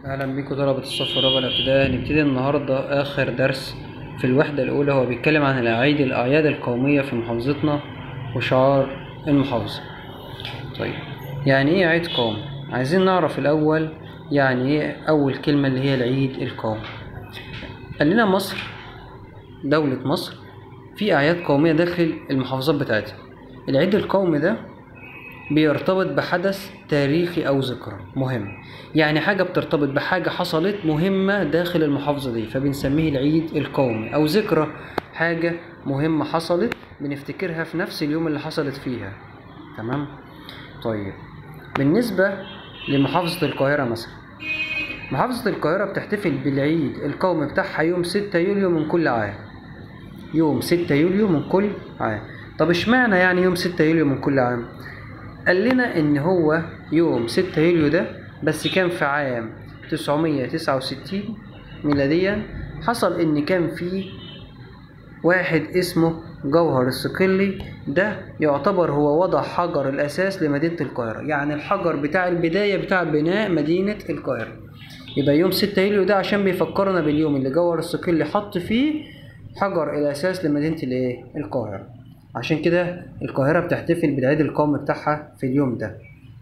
أهلا بيكم طلبة الصف الرابع الابتدائي هنبتدي النهاردة آخر درس في الوحدة الأولى هو بيتكلم عن الأعياد الأعياد القومية في محافظتنا وشعار المحافظة طيب يعني إيه عيد قومي؟ عايزين نعرف الأول يعني إيه أول كلمة اللي هي العيد القومي قال لنا مصر دولة مصر في أعياد قومية داخل المحافظات بتاعتها العيد القومي ده بيرتبط بحدث تاريخي أو ذكرى مهم يعني حاجة بترتبط بحاجة حصلت مهمة داخل المحافظة دي فبنسميه العيد القومي أو ذكرى حاجة مهمة حصلت بنفتكرها في نفس اليوم اللي حصلت فيها تمام طيب بالنسبة لمحافظة القاهرة مثلا محافظة القاهرة بتحتفل بالعيد القومي بتاعها يوم ستة يوليو من كل عام يوم ستة يوليو من كل عام طب اشمعنى يعني يوم ستة يوليو من كل عام قال لنا ان هو يوم ستة يوليو ده بس كان في عام تسعمية تسعة وستين ميلاديا حصل ان كان في واحد اسمه جوهر الصقلي ده يعتبر هو وضع حجر الاساس لمدينة القاهرة يعني الحجر بتاع البداية بتاع بناء مدينة القاهرة يبقى يوم ستة يوليو ده عشان بيفكرنا باليوم اللي جوهر الصقلي حط فيه حجر الاساس لمدينة الايه القاهرة عشان كده القاهرة بتحتفل بالعيد القومي بتاعها في اليوم ده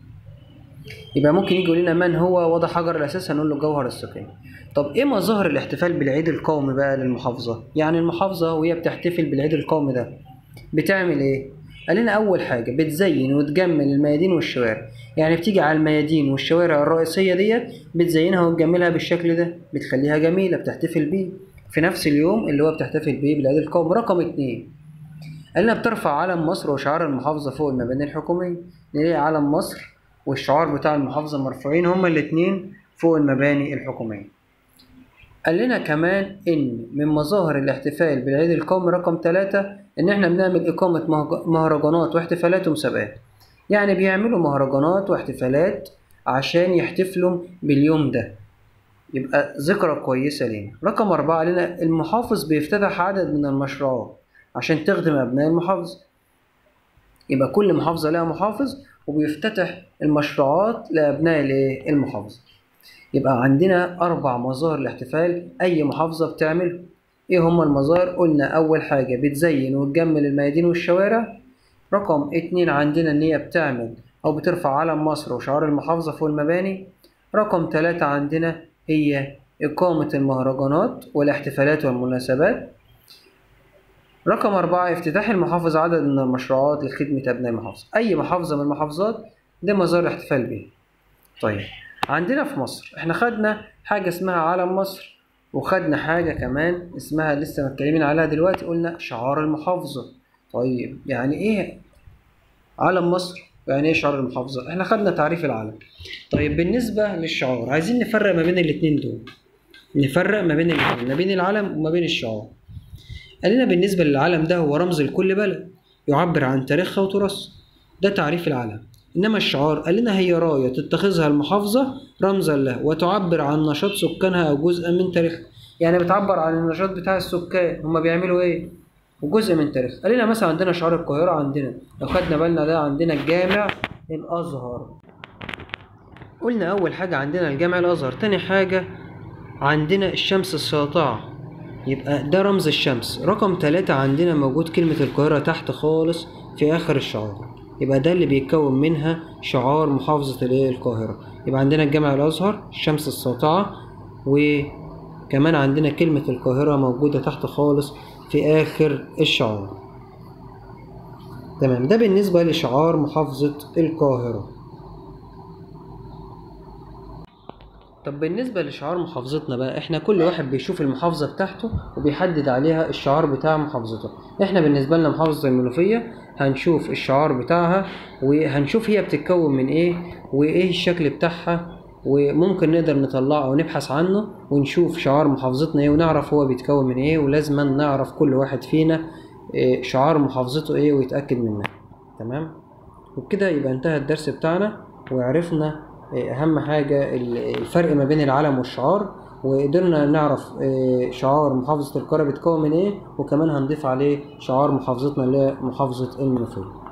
يبقى ممكن يجي يقول لنا من هو وضع حجر الأساس هنقول له جوهر الصقلي طب ايه مظاهر الاحتفال بالعيد القومي بقى للمحافظة يعني المحافظة وهي بتحتفل بالعيد القومي ده بتعمل ايه قال لنا اول حاجة بتزين وتجمل الميادين والشوارع يعني بتيجي على الميادين والشوارع الرئيسية ديت بتزينها وتجملها بالشكل ده بتخليها جميلة بتحتفل بيه في نفس اليوم اللي هو بتحتفل بيه بالعيد القومي رقم اتنين قالنا بترفع علم مصر وشعار المحافظة فوق المباني الحكومية نلاقي علم مصر والشعار بتاع المحافظة مرفوعين هما الاتنين فوق المباني الحكومية قال لنا كمان إن من مظاهر الاحتفال بالعيد القومي رقم ثلاثة إن إحنا بنعمل إقامة مهرجانات واحتفالات ومسابقات يعني بيعملوا مهرجانات واحتفالات عشان يحتفلوا باليوم ده يبقى ذكرى كويسة لينا رقم أربعة لنا المحافظ بيفتتح عدد من المشروعات عشان تخدم أبناء المحافظة يبقى كل محافظة لها محافظ وبيفتتح المشروعات لأبناء المحافظة يبقى عندنا أربع مظاهر الاحتفال أي محافظة بتعمل إيه هما المظاهر قلنا أول حاجة بتزين وتجمل الميادين والشوارع رقم اتنين عندنا إن هي بتعمل أو بترفع علم مصر وشعار المحافظة فوق المباني رقم تلاتة عندنا هي إقامة المهرجانات والاحتفالات والمناسبات رقم أربعة افتتاح المحافظ عدد من المشروعات لخدمة أبناء المحافظة أي محافظة من المحافظات ده مظاهر الاحتفال بيها طيب عندنا في مصر احنا خدنا حاجة اسمها علم مصر وخدنا حاجة كمان اسمها لسه متكلمين عليها دلوقتي قلنا شعار المحافظة طيب يعني ايه علم مصر يعني ايه شعار المحافظة احنا خدنا تعريف العلم طيب بالنسبة للشعار عايزين نفرق ما بين الاتنين دول نفرق ما بين الاتنين ما بين العلم وما بين الشعار قال لنا بالنسبة للعلم ده هو رمز لكل بلد يعبر عن تاريخها وتراثها ده تعريف العلم إنما الشعار قال لنا هي راية تتخذها المحافظة رمزا له وتعبر عن نشاط سكانها أو جزء من تاريخها يعني بتعبر عن النشاط بتاع السكان هما بيعملوا إيه وجزء من تاريخ قال لنا مثلا عندنا شعار القاهرة عندنا لو خدنا بالنا ده عندنا الجامع الأزهر قلنا أول حاجة عندنا الجامع الأزهر تاني حاجة عندنا الشمس الساطعة يبقى ده رمز الشمس رقم ثلاثة عندنا موجود كلمة القاهرة تحت خالص في آخر الشعار يبقى ده اللي بيتكون منها شعار محافظة الايه القاهرة يبقى عندنا الجامع الأزهر الشمس الساطعة وكمان عندنا كلمة القاهرة موجودة تحت خالص في آخر الشعار تمام ده بالنسبة لشعار محافظة القاهرة طب بالنسبة لشعار محافظتنا بقى احنا كل واحد بيشوف المحافظة بتاعته وبيحدد عليها الشعار بتاع محافظته احنا بالنسبة لنا محافظة المنوفية هنشوف الشعار بتاعها وهنشوف هي بتتكون من ايه وايه الشكل بتاعها وممكن نقدر نطلعه او نبحث عنه ونشوف شعار محافظتنا ايه ونعرف هو بيتكون من ايه ولازم نعرف كل واحد فينا إيه شعار محافظته ايه ويتأكد منها تمام وبكده يبقى انتهى الدرس بتاعنا وعرفنا اهم حاجة الفرق ما بين العلم والشعار وقدرنا نعرف شعار محافظة القاهرة بيتكون من ايه وكمان هنضيف عليه شعار محافظتنا اللي هي محافظة المنوفية